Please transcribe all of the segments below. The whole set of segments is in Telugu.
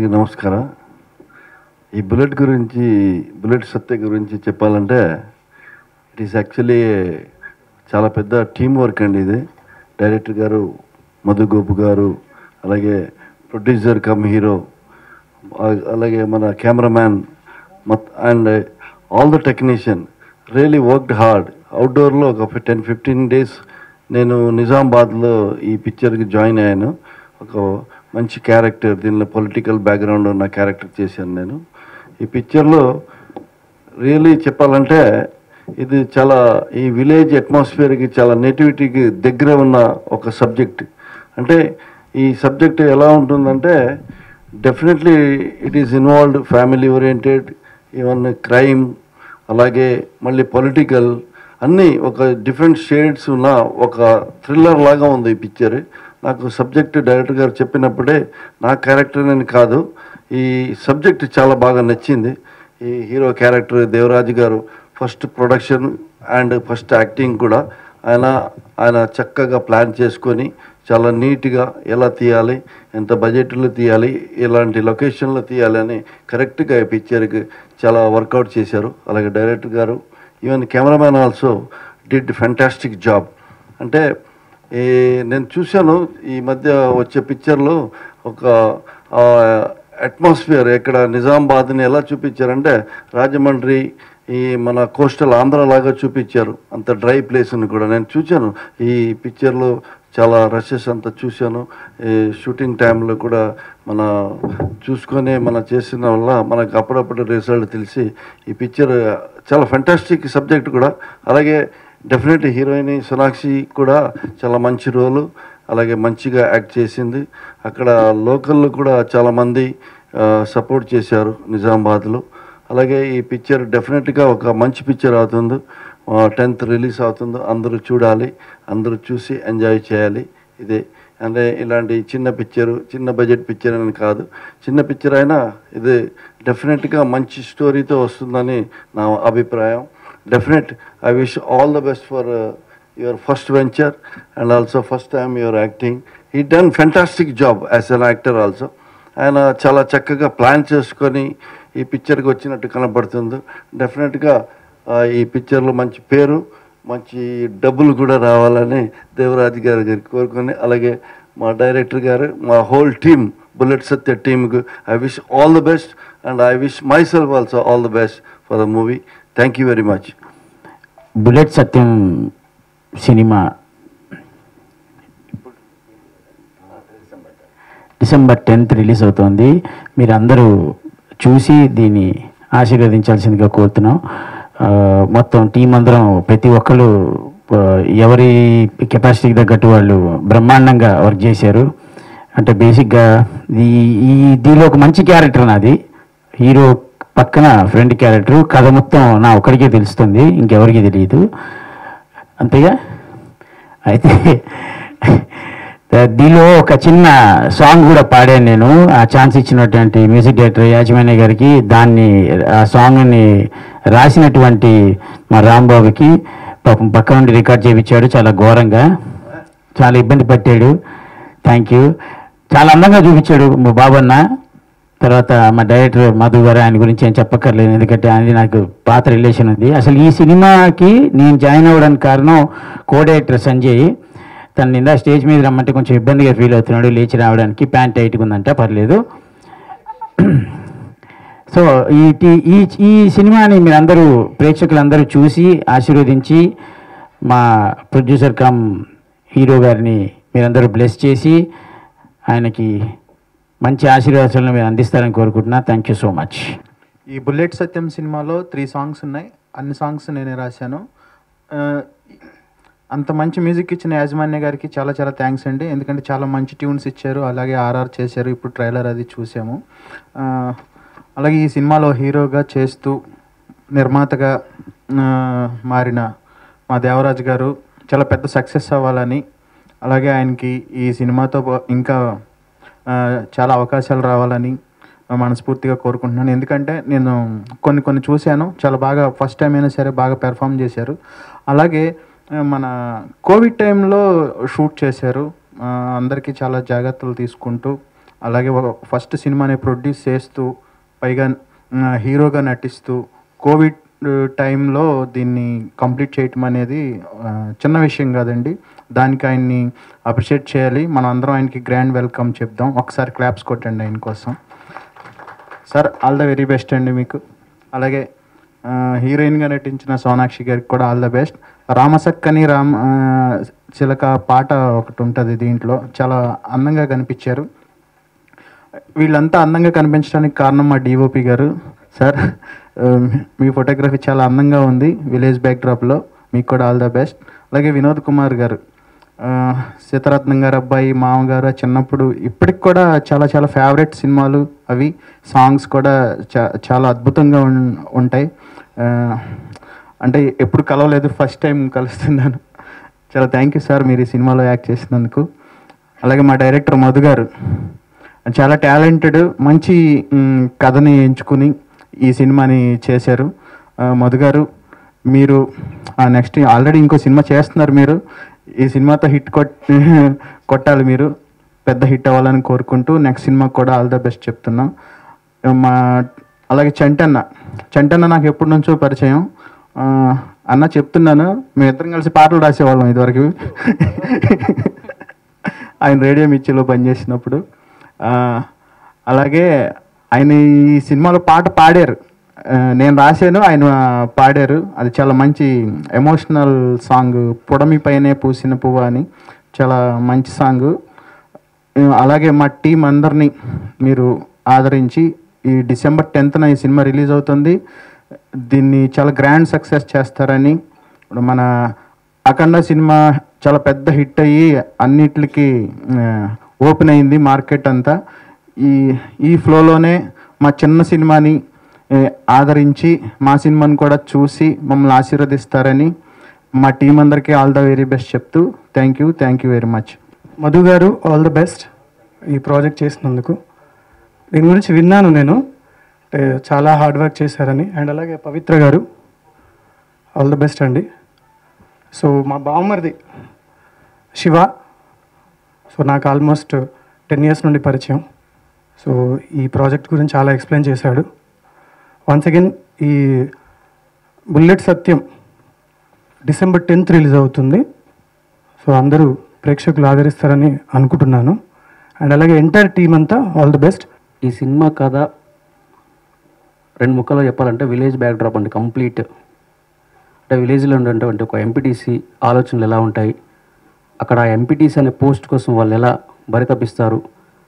అందరికీ నమస్కారం ఈ బుల్లెట్ గురించి బుల్లెట్ సత్య గురించి చెప్పాలంటే ఇట్ ఈస్ యాక్చువల్లీ చాలా పెద్ద టీం వర్క్ అండి ఇది డైరెక్టర్ గారు మధు గోపు గారు అలాగే ప్రొడ్యూసర్ కమ్ హీరో అలాగే మన కెమెరామ్యాన్ మత్ and all the technician really worked hard అవుట్డోర్లో ఒక టెన్ ఫిఫ్టీన్ డేస్ నేను నిజామాబాద్లో ఈ పిక్చర్కి జాయిన్ అయ్యాను ఒక మంచి క్యారెక్టర్ దీనిలో పొలిటికల్ బ్యాక్గ్రౌండ్ ఉన్న క్యారెక్టర్ చేశాను నేను ఈ పిక్చర్లో రియలీ చెప్పాలంటే ఇది చాలా ఈ విలేజ్ అట్మాస్ఫియర్కి చాలా నేటివిటీకి దగ్గర ఉన్న ఒక సబ్జెక్ట్ అంటే ఈ సబ్జెక్ట్ ఎలా ఉంటుందంటే definitely it is involved family oriented even crime అలాగే మళ్ళీ పొలిటికల్ అన్నీ ఒక డిఫరెంట్ షేడ్స్ ఉన్న ఒక థ్రిల్లర్ లాగా ఉంది ఈ పిక్చర్ నాకు సబ్జెక్ట్ డైరెక్టర్ గారు చెప్పినప్పుడే నా క్యారెక్టర్ అని కాదు ఈ సబ్జెక్ట్ చాలా బాగా నచ్చింది ఈ హీరో క్యారెక్టర్ దేవరాజు గారు first production and first acting కూడా ఆయన ఆయన చక్కగా ప్లాన్ చేసుకొని చాలా నీట్గా ఎలా తీయాలి ఎంత బడ్జెట్లో తీయాలి ఎలాంటి లొకేషన్లో తీయాలి అని కరెక్ట్గా ఈ పిక్చర్కి చాలా వర్కౌట్ చేశారు అలాగే డైరెక్టర్ గారు even cameraman also did fantastic job అంటే ఈ నేను చూశాను ఈ మధ్య వచ్చే పిక్చర్లో ఒక అట్మాస్ఫియర్ ఇక్కడ నిజామాబాద్ని ఎలా చూపించారంటే రాజమండ్రి ఈ మన కోస్టల్ ఆంధ్ర లాగా చూపించారు అంత డ్రై ప్లేస్ని కూడా నేను చూశాను ఈ పిక్చర్లో చాలా రషెస్ అంతా చూశాను ఈ షూటింగ్ టైంలో కూడా మన చూసుకొని మన చేసిన వల్ల మనకు అప్పుడప్పుడు రిజల్ట్ తెలిసి ఈ పిక్చర్ చాలా ఫెంటాస్టిక్ సబ్జెక్ట్ కూడా అలాగే డెఫినెట్ హీరోయిన్ సోనాక్షి కూడా చాలా మంచి రోలు అలాగే మంచిగా యాక్ట్ చేసింది అక్కడ లోకల్లో కూడా చాలామంది సపోర్ట్ చేశారు నిజామాబాద్లో అలాగే ఈ పిక్చర్ డెఫినెట్గా ఒక మంచి పిక్చర్ అవుతుంది టెన్త్ రిలీజ్ అవుతుందో అందరూ చూడాలి అందరూ చూసి ఎంజాయ్ చేయాలి ఇదే అంటే ఇలాంటి చిన్న పిక్చరు చిన్న బడ్జెట్ పిక్చర్ అని కాదు చిన్న పిక్చర్ అయినా ఇది డెఫినెట్గా మంచి స్టోరీతో వస్తుందని నా అభిప్రాయం definite I wish all the best for your first venture and also first time your acting ఈ done fantastic job as an actor also ఆయన చాలా చక్కగా ప్లాన్ చేసుకొని ఈ పిక్చర్కి వచ్చినట్టు కనపడుతుంది డెఫినెట్గా ఈ పిక్చర్లో మంచి పేరు మంచి డబ్బులు కూడా రావాలని దేవరాజు గారి గారికి కోరుకొని అలాగే మా డైరెక్టర్ గారు మా హోల్ టీమ్ బుల్లెట్ సత్య టీమ్కు I wish all the best and I wish myself also all the best for the movie thank you very much bullet Satyam సినిమా డిసెంబర్ టెన్త్ రిలీజ్ అవుతోంది మీరు అందరూ చూసి దీన్ని ఆశీర్వదించాల్సిందిగా కోరుతున్నాం ఆ, మొత్తం టీం అందరం ప్రతి ఒక్కరు ఆ, ఎవరి కెపాసిటీకి తగ్గట్టు వాళ్ళు బ్రహ్మాండంగా వర్క్ చేశారు అంటే బేసిక్గా ఈ ఈ దీనిలో ఒక మంచి క్యారెక్టర్ నాది హీరో పక్కన ఫ్రెండ్ క్యారెక్టర్ కథ మొత్తం నా ఒక్కడికే తెలుస్తుంది ఇంకెవరికి తెలియదు అంతేగా అయితే దీనిలో ఒక చిన్న సాంగ్ కూడా పాడాను నేను ఆ ఛాన్స్ ఇచ్చినటువంటి మ్యూజిక్ డైరెక్టర్ యాజమాన్య గారికి దాన్ని ఆ సాంగ్ని రాసినటువంటి మా రాంబాబుకి పాపం పక్క నుండి రికార్డ్ చేయించాడు చాలా ఘోరంగా చాలా ఇబ్బంది పట్టాడు థ్యాంక్ యూ చాలా అందంగా చూపించాడు మా బాబన్న తర్వాత మా డైరెక్టర్ మధు గారు ఆయన గురించి ఏం చెప్పక్కర్లేదు ఎందుకంటే ఆయన నాకు పాత రిలేషన్ ఉంది అసలు ఈ సినిమాకి నేను జాయిన్ అవ్వడానికి కారణం కో డైరెక్టర్ సంజయ్ తన నిందా స్టేజ్ మీద రమ్మంటే కొంచెం ఇబ్బందిగా ఫీల్ అవుతున్నాడు లేచి రావడానికి ప్యాంట్ టైట్గా ఉందంట పర్లేదు సో ఈ టీ- ఈ ఈ సినిమాని మీరందరూ ప్రేక్షకులందరూ చూసి ఆశీర్వదించి మా ప్రొడ్యూసర్ కమ్ హీరో గారిని మీరందరూ బ్లెస్ చేసి ఆయనకి మంచి ఆశీర్వాదాలను మీరు అందిస్తారని కోరుకుంటున్నా థ్యాంక్ యూ సో మచ్ ఈ బుల్లెట్ సత్యం సినిమాలో త్రీ సాంగ్స్ ఉన్నాయి అన్ని సాంగ్స్ నేనే రాశాను ఆ, అంత మంచి మ్యూజిక్ ఇచ్చిన యాజమాన్య గారికి చాలా చాలా థ్యాంక్స్ అండి ఎందుకంటే చాలా మంచి ట్యూన్స్ ఇచ్చారు అలాగే ఆర్ఆర్ చేశారు ఇప్పుడు ట్రైలర్ అది చూసాము ఆ, అలాగే ఈ సినిమాలో హీరోగా చేస్తూ నిర్మాతగా ఆ, మారిన మా దేవరాజు గారు చాలా పెద్ద సక్సెస్ అవ్వాలని అలాగే ఆయనకి ఈ సినిమాతో పా- ఇంకా ఆ, చాలా అవకాశాలు రావాలని మనస్ఫూర్తిగా కోరుకుంటున్నాను ఎందుకంటే నేను కొన్ని కొన్ని చూశాను చాలా బాగా ఫస్ట్ టైం అయినా సరే బాగా పెర్ఫామ్ చేశారు అలాగే ఆ, మన కోవిడ్ టైంలో షూట్ చేశారు ఆ, అందరికీ చాలా జాగ్రత్తలు తీసుకుంటూ అలాగే ఒక ఫస్ట్ సినిమాని ప్రొడ్యూస్ చేస్తూ పైగా ఆ, హీరోగా నటిస్తూ కోవిడ్ ఆ, టైంలో దీన్ని కంప్లీట్ చేయటం అనేది ఆ, చిన్న విషయం కాదండి దానికి ఆయన్ని అప్రిషియేట్ చేయాలి మనం అందరం ఆయనకి గ్రాండ్ వెల్కమ్ చెప్దాం ఒకసారి క్లాప్స్ కొట్టండి ఆయన కోసం sir all the very best అండి మీకు అలాగే ఆ, హీరోయిన్గా నటించిన సోనాక్షి గారికి కూడా ఆల్ ద బెస్ట్ రామసక్కని రామ్ ఆ, చిలక పాట ఒకటి ఉంటుంది దీంట్లో చాలా అందంగా కనిపించారు వీళ్ళంతా అందంగా కనిపించడానికి కారణం మా డిఓపి గారు సార్ ఆ, మీ ఫోటోగ్రఫీ చాలా అందంగా ఉంది విలేజ్ బ్యాక్డ్రాప్లో మీకు కూడా ఆల్ ద బెస్ట్ అలాగే వినోద్ కుమార్ గారు ఆ, సీతారత్నం గారు అబ్బాయి మామగారు చిన్నప్పుడు ఇప్పటికి కూడా చాలా చాలా ఫేవరెట్ సినిమాలు అవి సాంగ్స్ కూడా చా చాలా అద్భుతంగా ఉన్- ఉంటాయి ఆ, అంటే ఎప్పుడు కలవలేదు ఫస్ట్ టైం కలుస్తున్నాను చాలా థ్యాంక్ యూ సార్ మీరు ఈ సినిమాలో యాక్ట్ చేసినందుకు అలాగే మా డైరెక్టర్ మధు గారు చాలా టాలెంటెడ్ మంచి మ్, కథని ఎంచుకుని ఈ సినిమాని చేశారు ఆ, మధు గారు మీరు నెక్స్ట్ ఆల్రెడీ ఇంకో సినిమా చేస్తున్నారు మీరు ఈ సినిమాతో హిట్ కొట్ కొట్టాలి మీరు పెద్ద హిట్ అవ్వాలని కోరుకుంటూ నెక్స్ట్ సినిమాకి కూడా ఆల్ ద బెస్ట్ చెప్తున్నాం మా అలాగే చంటన్న చంటన్న నాకు ఎప్పటి నుంచో పరిచయం ఆ, అన్న చెప్తున్నాను మేము ఇద్దరం కలిసి పాటలు రాసేవాళ్ళం ఇదివరకు ఆయన రేడియో మిర్చిలో పనిచేసినప్పుడు ఆ, అలాగే ఆయన ఈ సినిమాలో పాట పాడారు ఆ, నేను రాశాను ఆయన పాడారు అది చాలా మంచి ఎమోషనల్ సాంగ్ పొడమి పైనే పూసిన పువ్వు అని చాలా మంచి సాంగ్ అలాగే మా టీం అందరినీ మీరు ఆదరించి ఈ డిసెంబర్ టెన్త్న ఈ సినిమా రిలీజ్ అవుతుంది దీన్ని చాలా గ్రాండ్ సక్సెస్ చేస్తారని ఇప్పుడు మన అఖండ సినిమా చాలా పెద్ద హిట్ అయ్యి అన్నిటికి ఓపెన్ అయింది మార్కెట్ అంతా ఈ ఈ ఫ్లోలోనే మా చిన్న సినిమాని ఏ, ఆదరించి మా సినిమాని కూడా చూసి మమ్మల్ని ఆశీర్వదిస్తారని మా టీం అందరికీ ఆల్ ద వెరీ బెస్ట్ చెప్తూ thank you thank you very much Madhu గారు ఆల్ ద బెస్ట్ ఈ ప్రాజెక్ట్ చేసినందుకు దీని గురించి విన్నాను నేను అంటే చాలా హార్డ్ వర్క్ చేశారని అండ్ అలాగే పవిత్ర గారు ఆల్ ద బెస్ట్ అండి సో మా బావమరిది శివ సో నాకు ఆల్మోస్ట్ టెన్ ఇయర్స్ నుండి పరిచయం సో ఈ ప్రాజెక్ట్ గురించి చాలా ఎక్స్ప్లెయిన్ చేశాడు వన్స్ అగైన్ ఈ bullet Satyam December tenth release అవుతుంది సో అందరూ ప్రేక్షకులు ఆదరిస్తారని అనుకుంటున్నాను అండ్ అలాగే ఎంటైర్ టీం అంతా ఆల్ ది బెస్ట్ ఈ సినిమా కథ రెండు ముక్కలో చెప్పాలంటే విలేజ్ బ్యాక్డ్రాప్ అండి కంప్లీట్ అంటే విలేజ్లో ఉండేటువంటి ఒక ఎంపీటీసీ ఆలోచనలు ఎలా ఉంటాయి అక్కడ ఆ ఎంపీటీసీ అనే పోస్ట్ కోసం వాళ్ళు ఎలా బరితపిస్తారు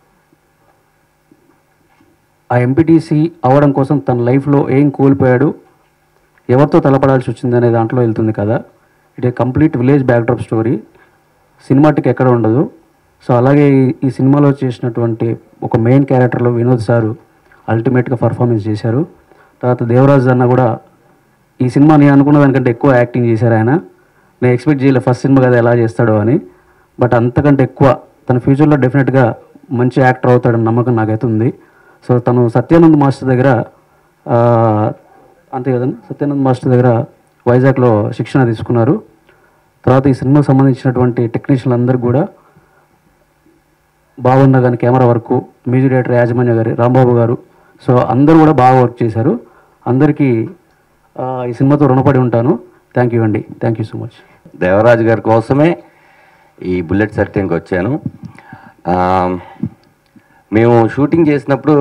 ఆ ఎంపీటీసీ అవ్వడం కోసం తన లైఫ్లో ఏం కోల్పోయాడు ఎవరితో తలపడాల్సి వచ్చింది అనే దాంట్లో వెళ్తుంది కదా it a complete village backdrop story cinematic ఎక్కడ ఉండదు సో అలాగే ఈ- ఈ సినిమాలో చేసినటువంటి ఒక మెయిన్ క్యారెక్టర్లో వినోద్ సారు అల్టిమేట్గా పర్ఫార్మెన్స్ చేశారు తర్వాత దేవరాజ్ అన్న కూడా ఈ సినిమా నేను అనుకున్న దానికంటే ఎక్కువ యాక్టింగ్ చేశారు ఆయన నేను ఎక్స్పెక్ట్ చేయలేదు ఫస్ట్ సినిమా కదా ఎలా చేస్తాడో అని బట్ అంతకంటే ఎక్కువ తన ఫ్యూచర్లో డెఫినెట్గా మంచి యాక్టర్ అవుతాడని నమ్మకం నాకైతే ఉంది సో తను సత్యానంద్ మాస్టర్ దగ్గర ఆ, అంతే కదండి సత్యానంద్ మాస్టర్ దగ్గర వైజాగ్లో శిక్షణ తీసుకున్నారు తర్వాత ఈ సినిమాకు సంబంధించినటువంటి టెక్నీషియన్లు అందరికీ కూడా బాగున్న కానీ కెమెరా వర్క్ మ్యూజిక్ డైరెక్టర్ యాజమాన్య గారి రాంబాబు గారు సో అందరూ కూడా బాగా వర్క్ చేశారు అందరికీ ఆ, ఈ సినిమాతో రుణపడి ఉంటాను థ్యాంక్ యూ అండి thank you so much Devaraju గారి కోసమే ఈ బుల్లెట్ సర్టింగ్కి వచ్చాను ఆ, మేము షూటింగ్ చేసినప్పుడు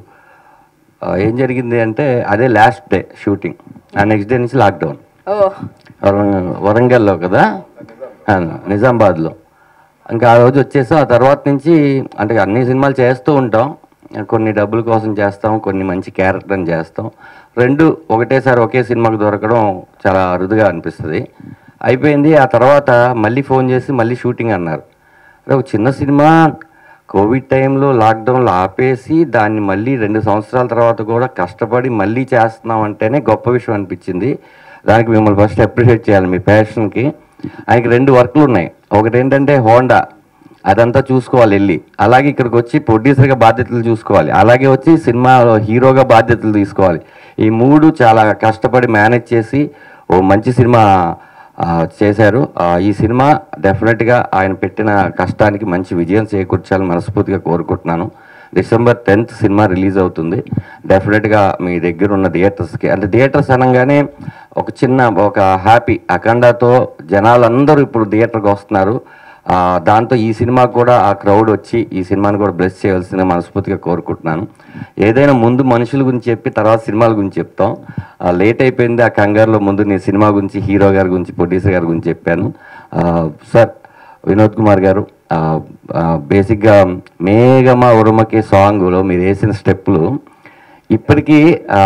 ఆ, ఏం జరిగింది అంటే అదే లాస్ట్ డే షూటింగ్ ఆ నెక్స్ట్ డే నుంచి లాక్డౌన్ వరం- వరంగల్లో కదా ఆ, నిజామాబాద్లో ఇంకా ఆ రోజు వచ్చేసాం ఆ తర్వాత నుంచి అంటే అన్ని సినిమాలు చేస్తూ ఉంటాం కొన్ని డబ్బుల కోసం చేస్తాం కొన్ని మంచి క్యారెక్టర్ని చేస్తాం రెండు ఒకటేసారి ఒకే సినిమాకి దొరకడం చాలా అరుదుగా అనిపిస్తుంది అయిపోయింది ఆ తర్వాత మళ్ళీ ఫోన్ చేసి మళ్ళీ షూటింగ్ అన్నారు అంటే ఒక చిన్న సినిమా కోవిడ్ టైంలో లాక్డౌన్లో ఆపేసి దాన్ని మళ్ళీ రెండు సంవత్సరాల తర్వాత కూడా కష్టపడి మళ్ళీ చేస్తున్నాం అంటేనే గొప్ప విషయం అనిపించింది దానికి మిమ్మల్ని ఫస్ట్ అప్రిషియేట్ చేయాలి మీ ప్యాషన్కి ఆయనకి రెండు వర్క్లు ఉన్నాయి ఒకటి ఏంటంటే హోండా అదంతా చూసుకోవాలి వెళ్ళి అలాగే ఇక్కడికి వచ్చి ప్రొడ్యూసర్గా బాధ్యతలు చూసుకోవాలి అలాగే వచ్చి సినిమాలో హీరోగా బాధ్యతలు తీసుకోవాలి ఈ మూడు చాలా కష్టపడి మేనేజ్ చేసి ఓ మంచి సినిమా ఆ, చేశారు ఆ, ఈ సినిమా డెఫినెట్గా ఆయన పెట్టిన కష్టానికి మంచి విజయం చేకూర్చాలని మనస్ఫూర్తిగా కోరుకుంటున్నాను డిసెంబర్ టెన్త్ సినిమా రిలీజ్ అవుతుంది డెఫినెట్గా మీ దగ్గర ఉన్న థియేటర్స్కి అంటే థియేటర్స్ అనగానే ఒక చిన్న ఒక హ్యాపీ అఖండతో జనాలందరూ ఇప్పుడు థియేటర్కి వస్తున్నారు ఆ, దాంతో ఈ సినిమా కూడా ఆ క్రౌడ్ వచ్చి ఈ సినిమాని కూడా బ్లెస్ చేయాల్సిన మనస్ఫూర్తిగా కోరుకుంటున్నాను ఏదైనా ముందు మనుషుల గురించి చెప్పి తర్వాత సినిమాల గురించి చెప్తాం ఆ, లేట్ అయిపోయింది ఆ కంగారులో ముందు నేను సినిమా గురించి హీరో గారి గురించి ప్రొడ్యూసర్ గారి గురించి చెప్పాను ఆ, సార్ వినోద్ కుమార్ గారు ఆ, ఆ, బేసిక్గా మేఘమ ఉరుమకి సాంగ్లో మీరు వేసిన స్టెప్పులు ఇప్పటికీ ఆ,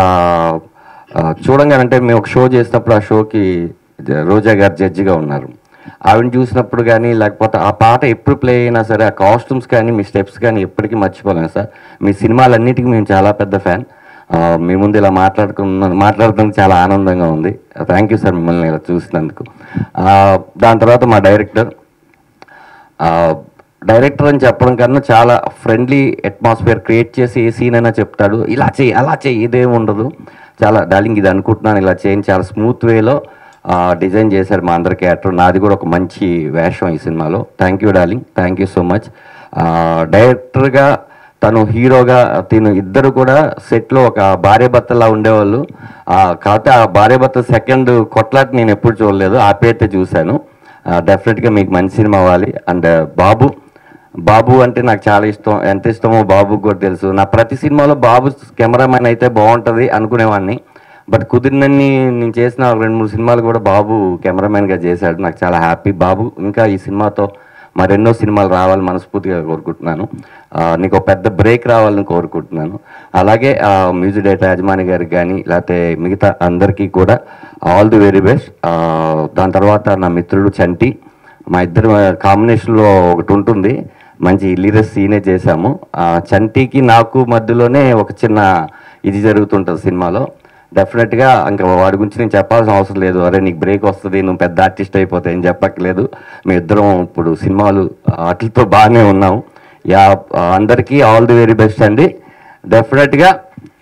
ఆ, చూడంగానంటే మేము ఒక షో చేసినప్పుడు ఆ షోకి జ- రోజా గారు జడ్జిగా ఉన్నారు ఆవిడని చూసినప్పుడు కానీ లేకపోతే ఆ పాట ఎప్పుడు ప్లే అయినా సరే ఆ కాస్ట్యూమ్స్ కానీ మీ స్టెప్స్ కానీ ఎప్పటికీ మర్చిపోలేము సార్ మీ సినిమాలన్నిటికీ మేము చాలా పెద్ద ఫ్యాన్ మీ ముందు ఇలా మాట్లాడుకున్న మాట్లాడుతున్నందుకు చాలా ఆనందంగా ఉంది థ్యాంక్ యూ సార్ మిమ్మల్ని ఇలా చూసినందుకు ఆ, దాని తర్వాత మా డైరెక్టర్ ఆ, డైరెక్టర్ అని చెప్పడం కన్నా చాలా ఫ్రెండ్లీ అట్మాస్ఫియర్ క్రియేట్ చేసి ఏ సీన్ అయినా చెప్తాడు ఇలా చేయి అలా చేయి ఇదేం ఉండదు చాలా డార్లింగ్ ఇది అనుకుంటున్నాను ఇలా చేయని చాలా స్మూత్ వేలో డిజైన్ చేశారు మా అందరి క్యారెక్టర్ నాది కూడా ఒక మంచి వేషం ఈ సినిమాలో thank you darling thank you so much డైరెక్టర్గా తను హీరోగా తిను ఇద్దరు కూడా సెట్లో ఒక భార్య భర్తలా ఉండేవాళ్ళు ఆ, కాకపోతే ఆ భార్య భర్త సెకండ్ కొట్లాట నేను ఎప్పుడు చూడలేదు ఆ పేరుతో చూశాను డెఫినెట్గా మీకు మంచి సినిమా అవ్వాలి అండ్ బాబు బాబు అంటే నాకు చాలా ఇష్టం ఎంత ఇష్టమో బాబుకి కూడా తెలుసు నా ప్రతి సినిమాలో బాబు కెమెరామెన్ అయితే బాగుంటుంది అనుకునేవాడిని బట్ కుదిరినన్ని నేను చేసిన రెండు మూడు సినిమాలు కూడా బాబు కెమెరామెన్గా చేశాడు నాకు చాలా హ్యాపీ బాబు ఇంకా ఈ సినిమాతో మరెన్నో సినిమాలు రావాలని మనస్ఫూర్తిగా కోరుకుంటున్నాను ఆ, నీకు ఒక పెద్ద బ్రేక్ రావాలని కోరుకుంటున్నాను అలాగే ఆ, మ్యూజిక్ డైరెక్టర్ యజమాని గారికి కానీ లేకపోతే మిగతా అందరికీ కూడా ఆల్ ది వెరీ బెస్ట్ దాని తర్వాత నా మిత్రుడు చంటి మా ఇద్దరు కాంబినేషన్లో ఒకటి ఉంటుంది మంచి లీరస్ సీనే చేశాము ఆ, చంటికి నాకు మధ్యలోనే ఒక చిన్న ఇది జరుగుతుంటుంది సినిమాలో డెఫినెట్గా ఇంకా వాడి గురించి నేను చెప్పాల్సిన అవసరం లేదు అరే నీకు బ్రేక్ వస్తుంది నువ్వు పెద్ద ఆర్టిస్ట్ అయిపోతే ఏం చెప్పక్కర్లేదు మీ ఇద్దరం ఇప్పుడు సినిమాలు వాటితో బాగానే ఉన్నాం యా అందరికీ ఆల్ ది వెరీ బెస్ట్ అండి డెఫినెట్గా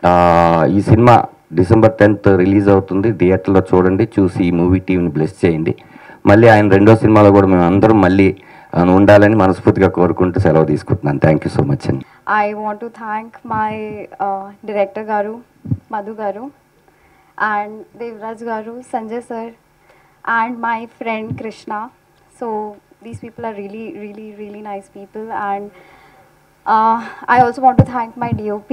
ఈ సినిమా డిసెంబర్ టెన్త్ రిలీజ్ అవుతుంది థియేటర్లో చూడండి చూసి ఈ మూవీ టీవీని బ్లెస్ చేయండి మళ్ళీ ఆయన రెండో సినిమాలో కూడా మేము అందరం మళ్ళీ ఆ, ఉండాలని మనస్ఫూర్తిగా కోరుకుంటూ సెలవు తీసుకుంటున్నాను థ్యాంక్ యూ సో మచ్ అండి I want to thank my uh, director Garu, Madhu Garu, and Devraj Garu, Sanjay sir, and my friend Krishna. So these people are really, really, really nice people, and uh, I also want to thank my DOP,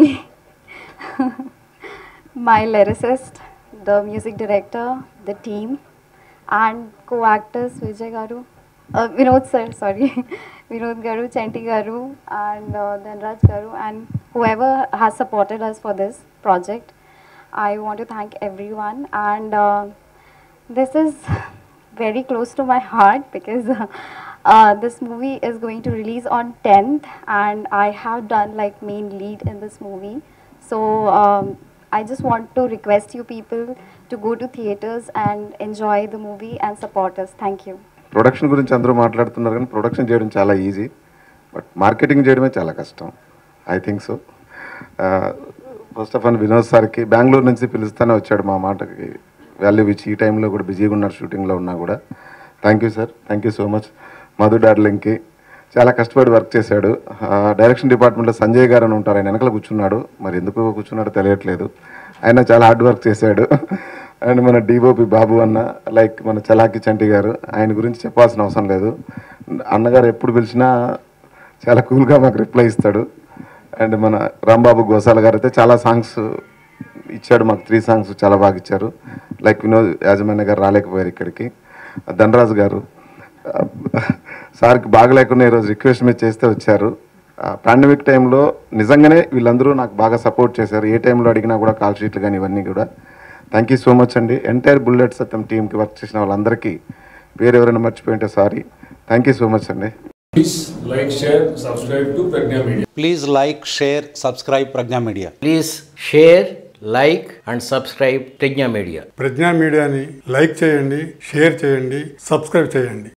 my lyricist, the music director, the team, and co-actors Vijay Garu, uh, Vinod sir, sorry, Vinod Garu, Chanti Garu, and uh, Dhanraj Garu, and whoever has supported us for this project. I want to thank everyone, and uh, this is very close to my heart because uh, this movie is going to release on 10th, and I have done like main lead in this movie. So um, I just want to request you people to go to theaters and enjoy the movie and support us. Thank you. Production గురించి అందరూ మాట్లాడుతున్నారు కానీ ప్రొడక్షన్ చేయడం చాలా ఈజీ బట్ మార్కెటింగ్ చేయడమే చాలా కష్టం I think so first of all Vinod సార్కి బెంగళూరు నుంచి పిలుస్తానే వచ్చాడు మా మాటకి వాల్యూ ఇచ్చి ఈ టైంలో కూడా బిజీగా ఉన్నారు షూటింగ్లో ఉన్నా కూడా thank you sir thank you so much Madhu డార్లింగ్కి చాలా కష్టపడి వర్క్ చేశాడు డైరెక్షన్ డిపార్ట్మెంట్లో సంజయ్ గారు అని ఉంటారు ఆయన వెనకాల కూర్చున్నాడు మరి ఎందుకు కూర్చున్నాడో తెలియట్లేదు ఆయన చాలా హార్డ్ వర్క్ చేశాడు అండ్ మన డిఓపి బాబు అన్న లైక్ మన చలాకి చంటి గారు ఆయన గురించి చెప్పాల్సిన అవసరం లేదు అన్నగారు ఎప్పుడు పిలిచినా చాలా కూల్గా మాకు రిప్లై ఇస్తాడు అండ్ మన రాంబాబు గోసాల గారు అయితే చాలా సాంగ్స్ ఇచ్చాడు మాకు త్రీ సాంగ్స్ చాలా బాగా ఇచ్చారు లైక్ వినోద్ యాజమాన్య గారు రాలేకపోయారు ఇక్కడికి ధనరాజు గారు సార్కి బాగలేకుండా ఈరోజు రిక్వెస్ట్ మీద చేస్తే వచ్చారు పాండమిక్ టైంలో నిజంగానే వీళ్ళందరూ నాకు బాగా సపోర్ట్ చేశారు ఏ టైంలో అడిగినా కూడా కాల్ షీట్లు కానీ ఇవన్నీ కూడా థ్యాంక్ యూ సో మచ్ అండి ఎంటైర్ బుల్లెట్ సత్యం టీంకి వర్క్ చేసిన వాళ్ళందరికీ పేరు ఎవరైనా మర్చిపోయింటే sorry thank you so much అండి Please like, share, subscribe to Pragna Media. Please like, share, subscribe Pragna Media. Please share like and subscribe Pragna media Pragna మీడియాని లైక్ చేయండి షేర్ చేయండి సబ్స్క్రైబ్ చేయండి